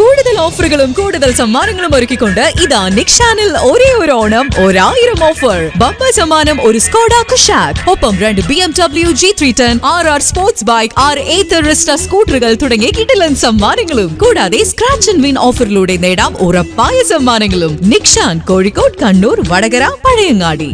കൂടുതൽ ഓഫറുകളും കൂടുതൽ സമ്മാനങ്ങളും ഒരുക്കിക്കൊണ്ട് ഇതാ നിക്ഷാനിൽ ഒരേ ഒരു ഓണം ഒരായിരം ഓഫർ ബമ്പ സമ്മാനം ഒരു സ്കോഡ കുഷാക് ഒപ്പം രണ്ട് B M W G three ten R R sports bike ആർ എയ്ത്ത് റിസ്റ്റ സ്കൂട്ടറുകൾ തുടങ്ങിയ കിടിലൻ സമ്മാനങ്ങളും കൂടാതെ സ്ക്രാച്ച് ആൻഡ് വിൻ ഓഫറിലൂടെ നേടാം ഉറപ്പായ സമ്മാനങ്ങളും നിക്ഷാൻ കോഴിക്കോട് കണ്ണൂർ വടകര പഴയങ്ങാടി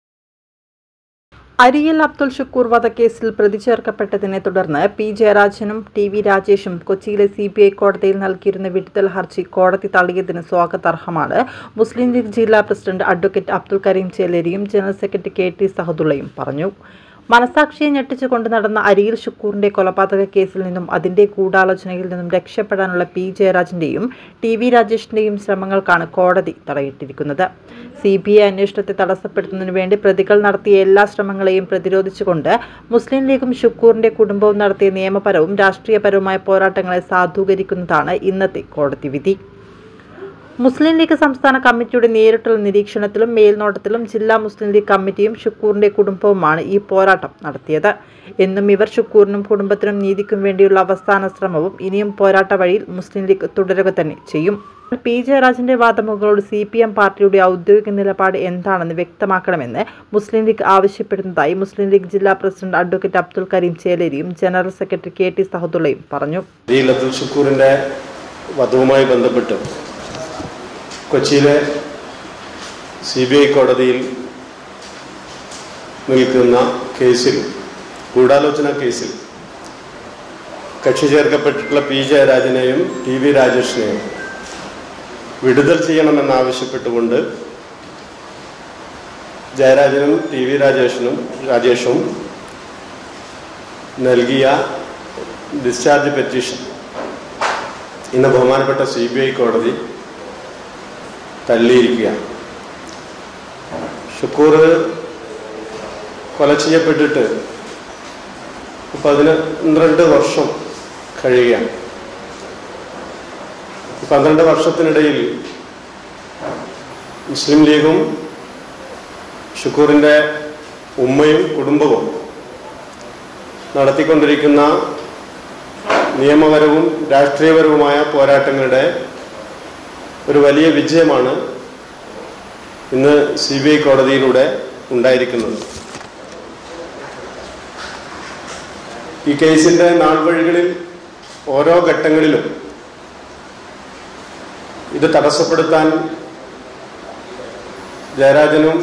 അരിയൽ അബ്ദുൾ ഷുക്കൂർ വധക്കേസിൽ പ്രതി ചേർക്കപ്പെട്ടതിനെ തുടർന്ന് പി ജയരാജനും ടി വി രാജേഷും കൊച്ചിയിലെ സി ബി ഐ കോടതിയിൽ നൽകിയിരുന്ന വിടുതൽ ഹർജി കോടതി തള്ളിയതിന് സ്വാഗതാർഹമാണ് മുസ്ലിം ലീഗ് ജില്ലാ പ്രസിഡന്റ് അഡ്വക്കേറ്റ് അബ്ദുൾ കരീം ചേലേരിയും ജനറൽ സെക്രട്ടറി കെ ടി സഹദുള്ളയും പറഞ്ഞു മനസാക്ഷിയെ ഞെട്ടിച്ചുകൊണ്ട് നടന്ന അരിയിൽ ഷുക്കൂറിന്റെ കൊലപാതക കേസിൽ നിന്നും അതിന്റെ ഗൂഢാലോചനയിൽ നിന്നും രക്ഷപ്പെടാനുള്ള പി ജയരാജന്റെയും ടി വി രാജേഷിന്റെയും ശ്രമങ്ങൾക്കാണ് കോടതി തടയിട്ടിരിക്കുന്നത് സി ബി ഐ അന്വേഷണത്തെ തടസ്സപ്പെടുത്തുന്നതിനു വേണ്ടി പ്രതികൾ നടത്തിയ എല്ലാ ശ്രമങ്ങളെയും പ്രതിരോധിച്ചുകൊണ്ട് മുസ്ലിം ലീഗും ഷുക്കൂറിന്റെ കുടുംബവും നടത്തിയ നിയമപരവും രാഷ്ട്രീയപരവുമായ പോരാട്ടങ്ങളെ സാധൂകരിക്കുന്നതാണ് ഇന്നത്തെ കോടതി വിധി മുസ്ലിം ലീഗ് സംസ്ഥാന കമ്മിറ്റിയുടെ നേരിട്ടുള്ള നിരീക്ഷണത്തിലും മേൽനോട്ടത്തിലും ജില്ലാ മുസ്ലിം ലീഗ് കമ്മിറ്റിയും ഷുക്കൂറിന്റെ കുടുംബവുമാണ് ഈ പോരാട്ടം നടത്തിയത് എന്നും ഇവർ ഷുക്കൂറിനും കുടുംബത്തിനും നീതിക്കും വേണ്ടിയുള്ള അവസാന ശ്രമവും ഇനിയും പോരാട്ട വഴിയിൽ മുസ്ലിം ലീഗ് തുടരുക തന്നെ ചെയ്യും പി ജയരാജന്റെ വാദമുകളോട് സി പി എം പാർട്ടിയുടെ ഔദ്യോഗിക നിലപാട് എന്താണെന്ന് വ്യക്തമാക്കണമെന്ന് മുസ്ലിം ലീഗ് ആവശ്യപ്പെടുന്നതായി മുസ്ലിം ലീഗ് ജില്ലാ പ്രസിഡന്റ് അഡ്വക്കേറ്റ് അബ്ദുൽ കരീം ചേലേരിയും ജനറൽ സെക്രട്ടറി കെ ടി സഹദുള്ളയും പറഞ്ഞു അരിയിൽ അബ്ദുൽ ഷുക്കൂറിൻ്റെ വധവുമായി ബന്ധപ്പെട്ട് കൊച്ചിയിലെ സി ബി ഐ കോടതിയിൽ നിൽക്കുന്ന കേസിൽ ഗൂഢാലോചന കേസിൽ കക്ഷി ചേർക്കപ്പെട്ടിട്ടുള്ള പി ജയരാജനെയും ടി വി രാജേഷിനെയും വിടുതൽ ചെയ്യണമെന്നാവശ്യപ്പെട്ടുകൊണ്ട് ജയരാജനും ടി വി രാജേഷനും രാജേഷും നൽകിയ ഡിസ്ചാർജ് പെറ്റീഷൻ ഇന്ന് ബഹുമാനപ്പെട്ട സി ബി ഐ കോടതി തള്ളിയിരിക്കുകയാണ് ഷുക്കൂർ കൊല ചെയ്യപ്പെട്ടിട്ട് പതിനന്ത്രണ്ട് വർഷം കഴിയുകയാണ് ഈ പന്ത്രണ്ട് വർഷത്തിനിടയിൽ മുസ്ലിം ലീഗും ഷുക്കൂറിൻ്റെ ഉമ്മയും കുടുംബവും നടത്തിക്കൊണ്ടിരിക്കുന്ന നിയമപരവും രാഷ്ട്രീയപരവുമായ പോരാട്ടങ്ങളുടെ ഒരു വലിയ വിജയമാണ് ഇന്ന് സി ബി ഐ കോടതിയിലൂടെ ഉണ്ടായിരിക്കുന്നത് ഈ കേസിന്റെ നാൾവഴികളിൽ ഓരോ ഘട്ടങ്ങളിലും ഇത് തടസ്സപ്പെടുത്താൻ ജയരാജനും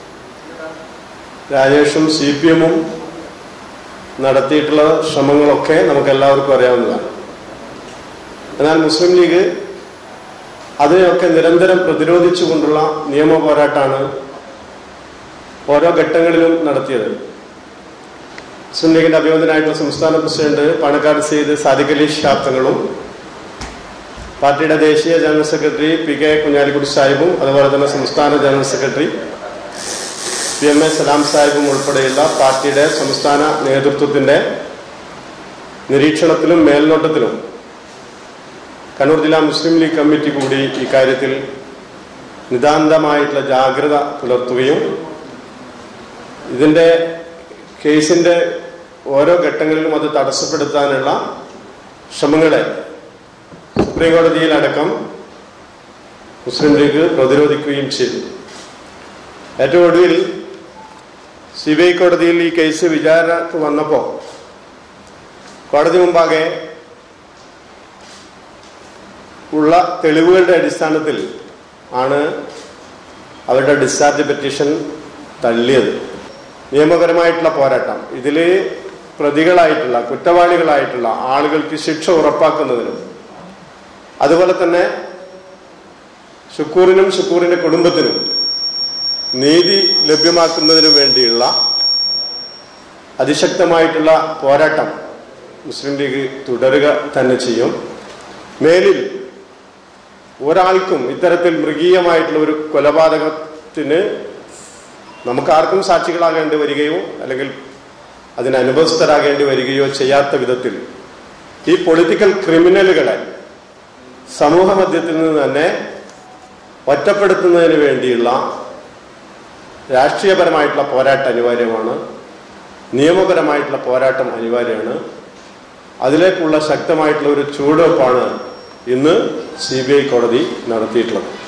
രാജേഷും സി പി എമ്മും നടത്തിയിട്ടുള്ള ശ്രമങ്ങളൊക്കെ നമുക്ക് എല്ലാവർക്കും അറിയാവുന്നതാണ് എന്നാൽ മുസ്ലിം ലീഗ് അതിനെയൊക്കെ നിരന്തരം പ്രതിരോധിച്ചുകൊണ്ടുള്ള നിയമ പോരാട്ടമാണ് ഓരോ ഘട്ടങ്ങളിലും നടത്തിയത് മുസ്ലിം ലീഗിന്റെ അഭിനന്ദനായിട്ടുള്ള സംസ്ഥാന പ്രസിഡന്റ് പാണക്കാട് സെയ്ദ് സാദിഖ് അലി ഷാബ്ദങ്ങളും പാർട്ടിയുടെ ദേശീയ general secretary P K Kunhalikutty സാഹിബും അതുപോലെ തന്നെ സംസ്ഥാന general secretary P M A Salam സാഹിബും ഉൾപ്പെടെയുള്ള പാർട്ടിയുടെ സംസ്ഥാന നേതൃത്വത്തിന്റെ നിരീക്ഷണത്തിലും മേൽനോട്ടത്തിലും കണ്ണൂർ ജില്ലാ മുസ്ലിം ലീഗ് കമ്മിറ്റി കൂടി ഇക്കാര്യത്തിൽ നിതാന്തമായിട്ടുള്ള ജാഗ്രത പുലർത്തുകയും ഇതിന്റെ കേസിന്റെ ഓരോ ഘട്ടങ്ങളിലും അത് തടസ്സപ്പെടുത്താനുള്ള ശ്രമങ്ങളെ സുപ്രീം കോടതിയിലടക്കം മുസ്ലിം ലീഗ് പ്രതിരോധിക്കുകയും ചെയ്തു ഏറ്റവും ഒടുവിൽ സി ബി ഐ കോടതിയിൽ ഈ കേസ് വിചാരണക്ക് വന്നപ്പോൾ കോടതി മുമ്പാകെ ഉള്ള തെളിവുകളുടെ അടിസ്ഥാനത്തിൽ ആണ് അവരുടെ ഡിസ്ചാർജ് പെറ്റീഷൻ തള്ളിയത് നിയമപരമായിട്ടുള്ള പോരാട്ടം ഇതിൽ പ്രതികളായിട്ടുള്ള കുറ്റവാളികളായിട്ടുള്ള ആളുകൾക്ക് ശിക്ഷ ഉറപ്പാക്കുന്നതിനും അതുപോലെ തന്നെ ഷുക്കൂറിനും ഷുക്കൂറിന്റെ കുടുംബത്തിനും നീതി ലഭ്യമാക്കുന്നതിനു വേണ്ടിയുള്ള അതിശക്തമായിട്ടുള്ള പോരാട്ടം മുസ്ലിം ലീഗ് തുടരുക തന്നെ ചെയ്യും മേലിൽ ഒരാൾക്കും ഇത്തരത്തിൽ മൃഗീയമായിട്ടുള്ള ഒരു കൊലപാതകത്തിന് നമുക്കാർക്കും സാക്ഷികളാകേണ്ടി വരികയോ അല്ലെങ്കിൽ അതിന് അനുഭവസ്ഥരാകേണ്ടി വരികയോ ചെയ്യാത്ത വിധത്തിൽ ഈ പൊളിറ്റിക്കൽ ക്രിമിനലുകളെ സമൂഹ മധ്യത്തിൽ നിന്ന് തന്നെ ഒറ്റപ്പെടുത്തുന്നതിന് വേണ്ടിയുള്ള രാഷ്ട്രീയപരമായിട്ടുള്ള പോരാട്ടം അനിവാര്യമാണ് നിയമപരമായിട്ടുള്ള പോരാട്ടം അനിവാര്യമാണ് അതിലേക്കുള്ള ശക്തമായിട്ടുള്ള ഒരു ചുവടുവെപ്പാണ് ഇന്ന് സി ബി ഐ കോടതി നടത്തിയിട്ടുള്ളത്